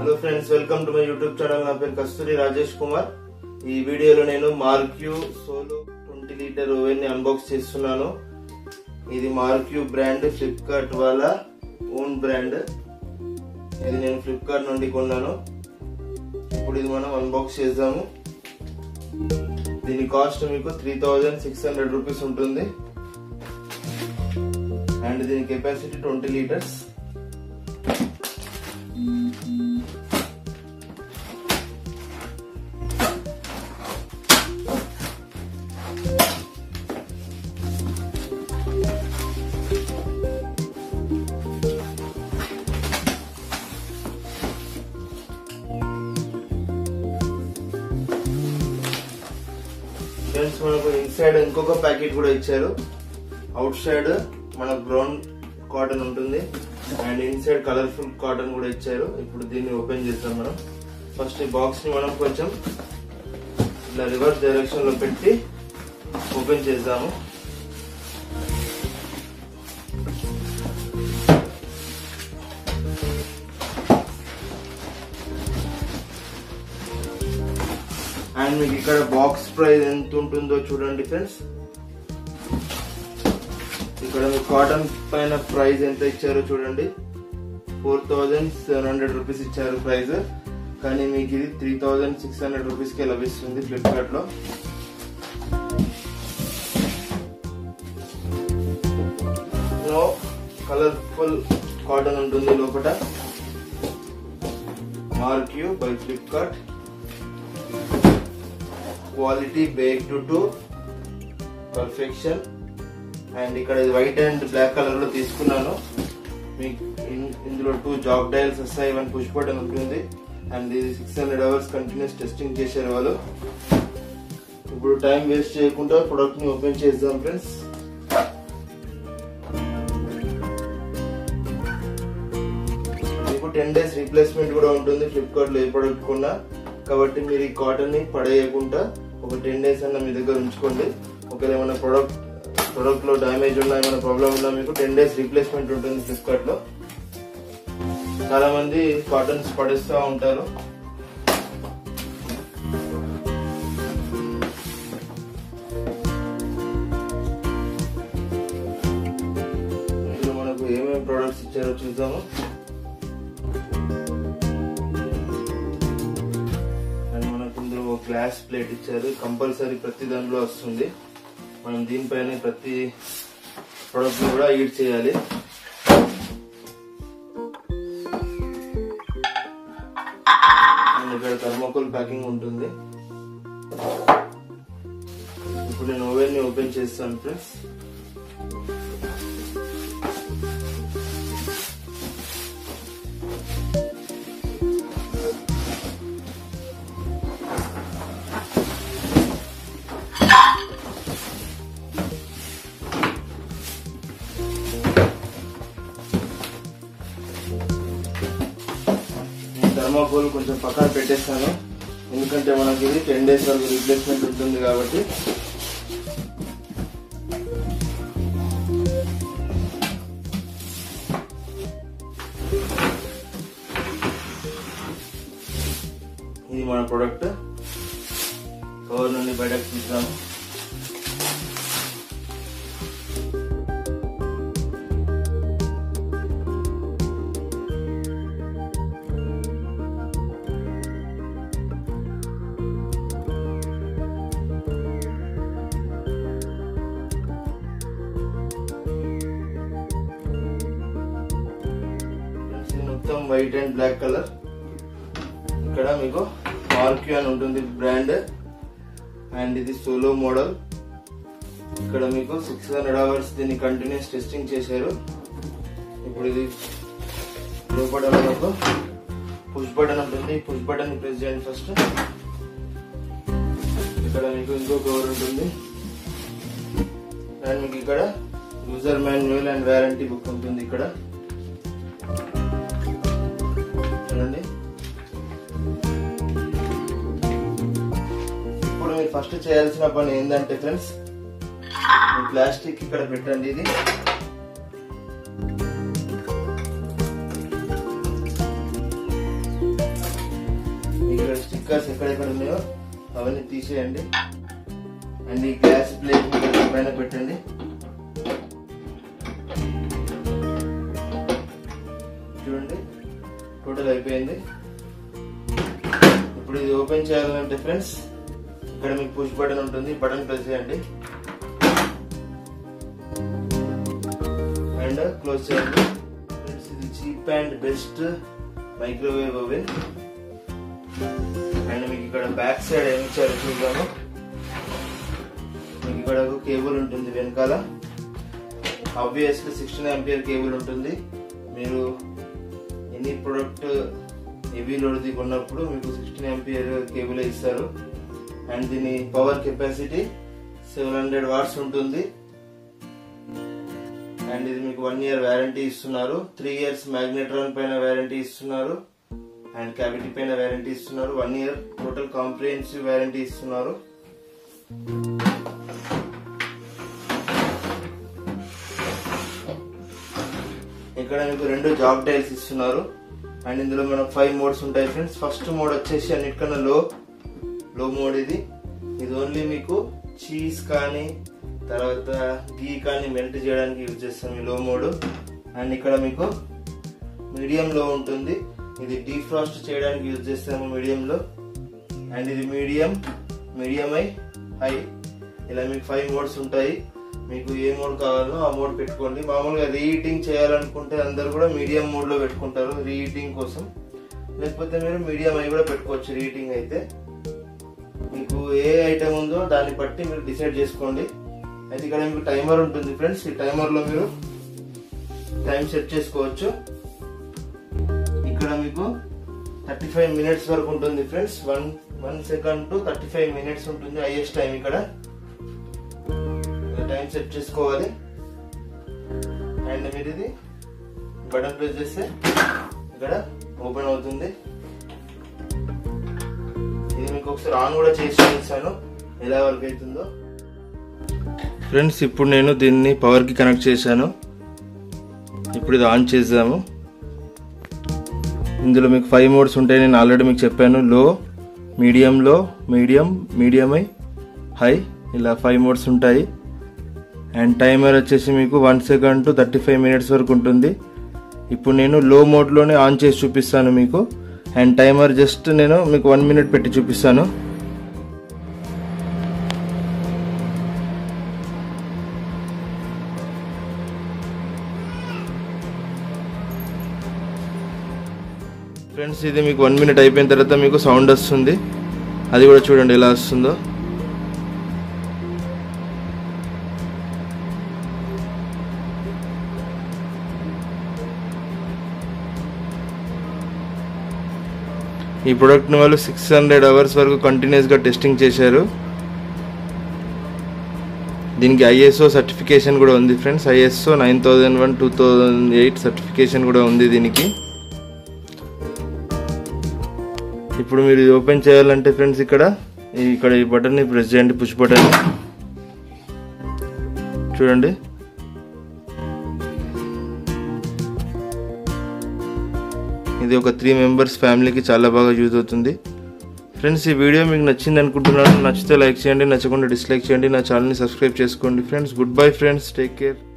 hello friends welcome to my YouTube channel నా పేరు కస్తూరి రాజేష్ కుమార్ ఈ వీడియోలో నేను Marq solo twenty litre oven ని అన్బాక్స్ చేస్తున్నాను ఇది మార్క్యూ బ్రాండ్ ఫ్లిప్కార్ట్ వాళ్ళ ఓన్ బ్రాండ్ ఇది నేను ఫ్లిప్కార్ట్ నుండి కొన్నాను ఇప్పుడు ఇది మనం అన్బాక్స్ చేద్దాము దీని కాస్ట్ మీకు three thousand six hundred rupees ఉంటుంది అండ్ దీని కెపాసిటీ ట్వంటీ లీటర్స్ ఫ్రెండ్స్ మనకు ఇన్సైడ్ ఇంకొక ప్యాకెట్ కూడా ఇచ్చారు అవుట్ సైడ్ మన బ్రౌన్ కాటన్ ఉంటుంది అండ్ ఇన్సైడ్ కలర్ఫుల్ కాటన్ కూడా ఇచ్చారు ఇప్పుడు దీన్ని ఓపెన్ చేద్దాం మనం ఫస్ట్ ఈ బాక్స్ ని మనం కొంచెం ఇలా రివర్స్ డైరెక్షన్ లో పెట్టి ఓపెన్ చేద్దాము అండ్ మీకు ఇక్కడ బాక్స్ ప్రైస్ ఎంత ఉంటుందో చూడండి ఫ్రెండ్స్ ఇక్కడ మీకు కాటన్ పైన ప్రైస్ ఎంత ఇచ్చారో చూడండి four thousand seven hundred rupees ఇచ్చారు ప్రైస్ కానీ మీకు ఇది three thousand six hundred rupees కి లభిస్తుంది ఫ్లిప్కార్ట్ లో కలర్ఫుల్ కాటన్ ఉంటుంది లోపల Marq by Flipkart quality baked to perfection and ఇక్కడ వైట్ అండ్ బ్లాక్ కలర్ లో తీసుకున్నాను మీకు ఇందులో టూ జాబ్ డయల్స్ వస్తాయి వన్ పుష్ బటన్ ఉంటుంది అండ్ ఇది six hundred hours continuous testing చేశారు వాళ్ళు ఇప్పుడు టైం వేస్ట్ చేయకుండా ప్రొడక్ట్ ని ఓపెన్ చేద్దాం ఫ్రెండ్స్ మీకు టెన్ డేస్ రీప్లేస్మెంట్ కూడా ఉంటుంది ఫ్లిప్కార్ట్ లో ఏ ప్రొడక్ట్ కొన్నా కాబట్టి మీరు ఈ కాటన్ ని పడేయకుండా ఒక టెన్ డేస్ అన్న మీ దగ్గర ఉంచుకోండి ఒకవేళ ఏమైనా ప్రొడక్ట్ ప్రొడక్ట్ లో డ్యామేజ్ ఉన్నా ఏమైనా ప్రాబ్లం ఉన్నా మీకు టెన్ డేస్ రీప్లేస్మెంట్ ఉంటుంది ఫ్లిప్కార్ట్ లో చాలా మంది కాటన్స్ పడేస్తూ ఉంటారు ఇందులో మనకు ఏమేమి ప్రొడక్ట్స్ ఇచ్చారో చూద్దాము అండ్ మనకు ఇందులో ఒక గ్లాస్ ప్లేట్ ఇచ్చారు కంపల్సరీ ప్రతి దాంట్లో వస్తుంది మనం దీనిపైన ప్రతి ప్రొడక్ట్ కూడా ఈడ్ చేయాలి అండ్ ఇక్కడ థర్మోకోల్ ప్యాకింగ్ ఉంటుంది ఇప్పుడు నేను ఓవెన్ ని ఓపెన్ చేస్తాను ఫ్రెండ్స్ థర్మాకోల్ కొంచెం పక్కన పెట్టేస్తాను ఎందుకంటే మనకి ఇది టెన్ డేస్ వరకు రీప్లేస్మెంట్ ఉంటుంది కాబట్టి ఇది మన ప్రొడక్ట్ కవర్ నుండి బయటకు తీద్దాము ఇది మొత్తం వైట్ అండ్ బ్లాక్ కలర్ ఇక్కడ మీకు మార్క్యూ అని ఉంటుంది బ్రాండ్ అండ్ ఇది సోలో మోడల్ ఇక్కడ మీకు సిక్స్ హండ్రెడ్ అవర్స్ దీన్ని కంటిన్యూస్ టెస్టింగ్ చేశారు ఇప్పుడు ఇది లోపల మనకు పుష్ బటన్ ఉంటుంది పుష్ బటన్ ప్రెస్ చేయండి ఫస్ట్ ఇక్కడ మీకు ఇంకో కవర్ ఉంటుంది అండ్ మీకు ఇక్కడ user manual and warranty book ఉంటుంది ఇక్కడ చూడండి ఇప్పుడు మీరు ఫస్ట్ చేయాల్సిన పని ఏంటంటే ఫ్రెండ్స్ ప్లాస్టిక్ ఇక్కడ పెట్టండి ఇది స్టిక్కర్స్ ఎక్కడెక్కడ ఉన్నాయో అవన్నీ తీసేయండి అండ్ ఈ గ్లాస్ ప్లేట్ మీద పైన పెట్టండి చూడండి టోటల్ అయిపోయింది ఇప్పుడు ఇది ఓపెన్ చేయాలంటే ఫ్రెండ్స్ ఇక్కడ మీకు పుష్ బటన్ ఉంటుంది బటన్ ప్రెస్ చేయండి అండ్ క్లోజ్ చేయండి ఫ్రెండ్స్ ఇది cheap and best microwave oven and మీకు ఇక్కడ బ్యాక్ సైడ్ ఏమి ఇచ్చారో చూద్దాము మీకు ఇక్కడ ఒక కేబుల్ ఉంటుంది వెనకాల ఆబ్వియస్లీ సిక్స్టీన్ ఎంపియర్ కేబుల్ ఉంటుంది మీరు ఎనీ ప్రొడక్ట్ హెవీ లోడ్ది కొన్నప్పుడు మీకు సిక్స్టీన్ ఎంపియర్ కేబుల్ ఇస్తారు అండ్ దీని power capacity seven hundred watts ఉంటుంది అండ్ ఇది మీకు వన్ ఇయర్ వ్యారంటీ ఇస్తున్నారు త్రీ ఇయర్స్ మ్యాగ్నెట్రాన్ పైన వ్యారంటీ ఇస్తున్నారు అండ్ క్యావిటీ పైన వ్యారంటీ ఇస్తున్నారు one year total comprehensive warranty ఇస్తున్నారు ఇక్కడ మీకు రెండు జాబ్ టైల్స్ ఇస్తున్నారు అండ్ ఇందులో మనకు ఫైవ్ మోడ్స్ ఉంటాయి ఫ్రెండ్స్ ఫస్ట్ మోడ్ వచ్చేసి అన్నిటికన్నా లో లో మోడ్ ఇది ఇది ఓన్లీ మీకు చీజ్ కానీ తర్వాత గీ కానీ మెల్ట్ చేయడానికి యూజ్ చేస్తాం ఈ లో మోడ్ అండ్ ఇక్కడ మీకు మీడియం లో ఉంటుంది ఇది డీఫ్రాస్ట్ చేయడానికి యూజ్ చేస్తాము మీడియం లో అండ్ ఇది మీడియం మీడియం ఐ హై ఇలా మీకు ఫైవ్ మోడ్స్ ఉంటాయి మీకు ఏ మోడ్ కావాలో ఆ మోడ్ పెట్టుకోండి మామూలుగా రీహీటింగ్ చేయాలనుకుంటే అందరు కూడా మీడియం మోడ్ లో పెట్టుకుంటారు రీహీటింగ్ కోసం లేకపోతే మీరు మీడియం అయి కూడా పెట్టుకోవచ్చు రీహీటింగ్ అయితే మీకు ఏ ఐటమ్ ఉందో దాన్ని బట్టి మీరు డిసైడ్ చేసుకోండి అయితే ఇక్కడ మీకు టైమర్ ఉంటుంది ఫ్రెండ్స్ ఈ టైమర్ లో మీరు టైం సెట్ చేసుకోవచ్చు ఇక్కడ మీకు థర్టీ ఫైవ్ మినిట్స్ వరకు ఉంటుంది friends one one second to thirty five minutes ఉంటుంది హైయెస్ట్ టైం ఇక్కడ టైం సెట్ చేసుకోవాలి అండ్ మీరు ఇది బటన్ ప్రెస్ చేస్తే ఇక్కడ ఓపెన్ అవుతుంది ఇది మీకు ఒకసారి ఆన్ కూడా చేసి చూపిస్తాను ఎలా వర్క్ అవుతుందో ఫ్రెండ్స్ ఇప్పుడు నేను దీన్ని పవర్కి కనెక్ట్ చేశాను ఇప్పుడు ఇది ఆన్ చేద్దాము ఇందులో మీకు ఫైవ్ మోడ్స్ ఉంటాయి నేను ఆల్రెడీ మీకు చెప్పాను low medium low medium medium ఐ హై ఇలా ఫైవ్ మోడ్స్ ఉంటాయి అండ్ టైమర్ వచ్చేసి మీకు one second to thirty five minutes వరకు ఉంటుంది ఇప్పుడు నేను లో మోడ్లోనే ఆన్ చేసి చూపిస్తాను మీకు అండ్ టైమర్ జస్ట్ నేను మీకు వన్ మినిట్ పెట్టి చూపిస్తాను ఫ్రెండ్స్ ఇది మీకు వన్ మినిట్ అయిపోయిన తర్వాత మీకు సౌండ్ వస్తుంది అది కూడా చూడండి ఎలా వస్తుందో ఈ ప్రోడక్ట్ని వాళ్ళు సిక్స్ హండ్రెడ్ అవర్స్ వరకు కంటిన్యూస్గా టెస్టింగ్ చేశారు దీనికి ఐఎస్ఓ సర్టిఫికేషన్ కూడా ఉంది friends ISO nine thousand one two thousand eight certification కూడా ఉంది దీనికి ఇప్పుడు మీరు ఇది ఓపెన్ చేయాలంటే ఫ్రెండ్స్ ఇక్కడ ఈ- ఇక్కడ ఈ బటన్ని ప్రెస్ చేయండి పుష్ బటన్ చూడండి ఇది ఒక త్రీ మెంబర్స్ ఫ్యామిలీకి చాలా బాగా యూజ్ అవుతుంది ఫ్రెండ్స్ ఈ వీడియో మీకు నచ్చింది అనుకుంటున్నాను నచ్చితే లైక్ చేయండి నచ్చకుండా డిస్లైక్ చేయండి నా ఛానల్ని సబ్స్క్రైబ్ చేసుకోండి friends good bye friends take care